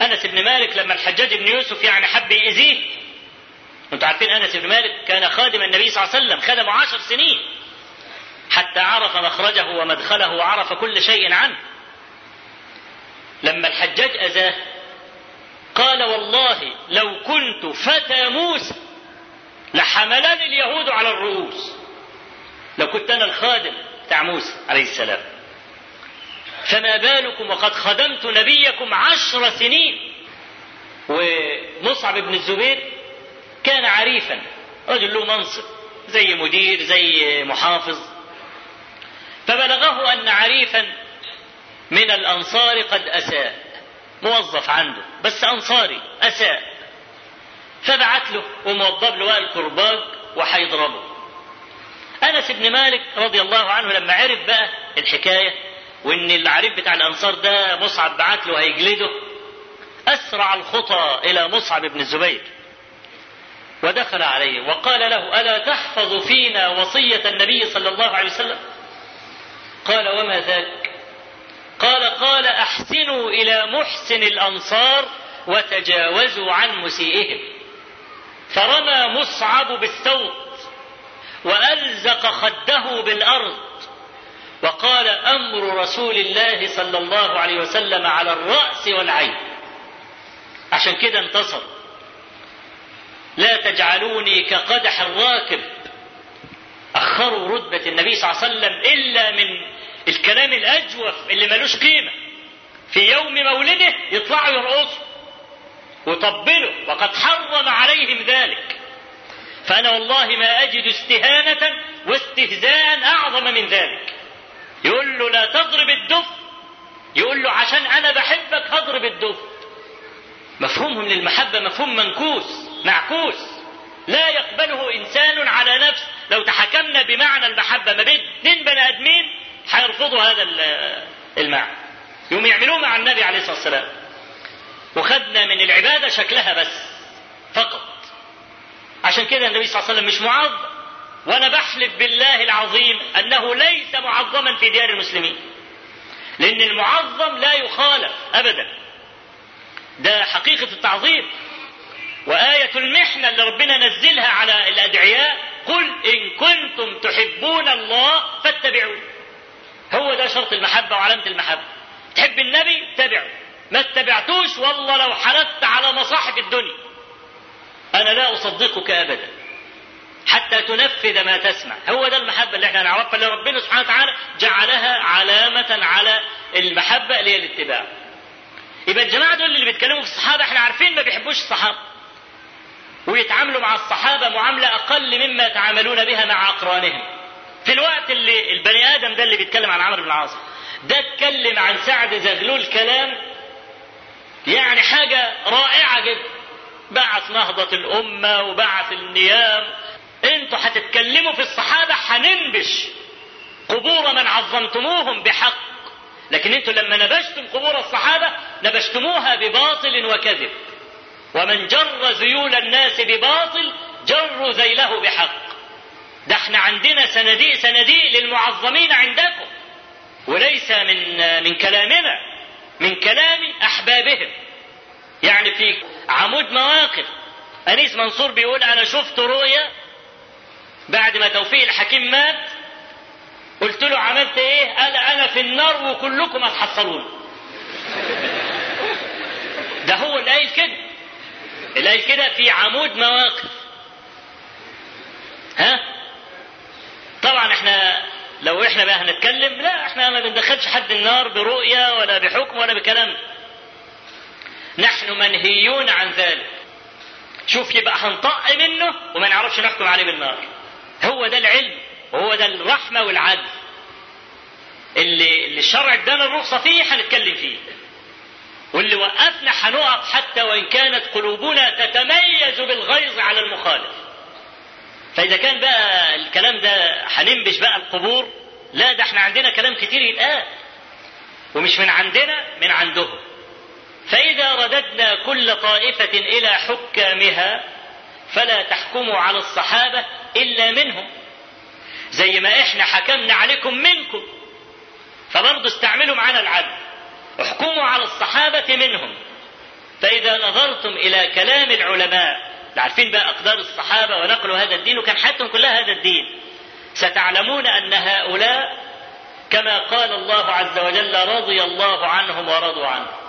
انس بن مالك لما الحجاج بن يوسف يعني حب يأذيه انتوا عارفين انس بن مالك كان خادم النبي صلى الله عليه وسلم خدمه عشر سنين حتى عرف مخرجه ومدخله وعرف كل شيء عنه لما الحجاج اذاه قال والله لو كنت فتى موسى لحملني اليهود على الرؤوس لو كنت انا الخادم بتاع موسى عليه السلام فما بالكم وقد خدمت نبيكم عشر سنين ومصعب بن الزبير كان عريفا رجل له منصب زي مدير زي محافظ فبلغه ان عريفا من الانصار قد اساء موظف عنده بس انصاري اساء فبعت له وموضب له الكرباج وهيضربه انس بن مالك رضي الله عنه لما عرف بقى الحكايه وان العريف بتاع الانصار ده مصعب بعت له هيجلده اسرع الخطى الى مصعب بن الزبير ودخل عليه وقال له الا تحفظ فينا وصيه النبي صلى الله عليه وسلم قال وما ذاك قال قال احسنوا الى محسن الانصار وتجاوزوا عن مسيئهم فرمى مصعب بالثوب والزق خده بالارض وقال امر رسول الله صلى الله عليه وسلم على الراس والعين عشان كده انتصر لا تجعلوني كقدح الراكب اخروا رتبه النبي صلى الله عليه وسلم الا من الكلام الاجوف اللي ملوش قيمه في يوم مولده يطلعوا يرقصوا وطبلوا وقد حرم عليهم ذلك فانا والله ما اجد استهانه واستهزاء اعظم من ذلك يقول له لا تضرب الدف يقول له عشان انا بحبك هضرب الدف مفهومهم للمحبه مفهوم منكوس معكوس لا يقبله انسان على نفس لو تحكمنا بمعنى المحبه ما بين اثنين بني ادمين هيرفضوا هذا المعنى يوم يعملوه مع النبي عليه الصلاه والسلام وخدنا من العباده شكلها بس فقط عشان كده النبي صلى الله عليه وسلم مش معظم وانا بحلف بالله العظيم انه ليس معظما في ديار المسلمين لان المعظم لا يخالف ابدا ده حقيقه التعظيم وآية المحنة اللي ربنا نزلها على الأدعياء قل إن كنتم تحبون الله فاتبعون هو ده شرط المحبة وعلامة المحبة تحب النبي اتبعه ما اتبعتوش والله لو حلفت على مصاحف الدنيا أنا لا أصدقك أبدا حتى تنفذ ما تسمع هو ده المحبة اللي احنا نعرفها اللي ربنا سبحانه وتعالى جعلها علامة على المحبة اللي هي الاتباع يبقى الجماعة دول اللي بيتكلموا في الصحابة احنا عارفين ما بيحبوش الصحابة ويتعاملوا مع الصحابة معاملة أقل مما يتعاملون بها مع أقرانهم في الوقت اللي البني آدم ده اللي بيتكلم عن عمرو بن العاص ده اتكلم عن سعد زغلول كلام يعني حاجة رائعة جدا بعث نهضة الأمة وبعث النيام انتوا هتتكلموا في الصحابة هننبش قبور من عظمتموهم بحق لكن انتوا لما نبشتم قبور الصحابة نبشتموها بباطل وكذب ومن جر ذيول الناس بباطل جروا ذيله بحق ده احنا عندنا صناديق صناديق للمعظمين عندكم وليس من من كلامنا من كلام احبابهم يعني في عمود مواقف انيس منصور بيقول انا شفت رؤيا بعد ما توفيق الحكيم مات قلت له عملت ايه قال انا في النار وكلكم هتحصلون ده هو اللي قايل كده اللي قايل كده في عمود مواقف ها طبعا احنا لو احنا بقى هنتكلم لا احنا ما بندخلش حد النار برؤية ولا بحكم ولا بكلام نحن منهيون عن ذلك شوف يبقى هنطق منه وما نعرفش نحكم عليه بالنار هو ده العلم وهو ده الرحمة والعدل اللي, اللي الشرع ادانا الرخصة فيه هنتكلم فيه واللي وقفنا هنقف حتى وإن كانت قلوبنا تتميز بالغيظ على المخالف فإذا كان بقى الكلام ده هننبش بقى القبور لا ده احنا عندنا كلام كتير يتقال ومش من عندنا من عندهم فإذا رددنا كل طائفة إلى حكامها فلا تحكموا على الصحابة إلا منهم زي ما احنا حكمنا عليكم منكم فبرضه استعملوا معانا العدل احكموا على الصحابة منهم فإذا نظرتم إلى كلام العلماء عارفين بقى أقدار الصحابة ونقلوا هذا الدين وكان حياتهم كلها هذا الدين ستعلمون أن هؤلاء كما قال الله عز وجل رضي الله عنهم ورضوا عنه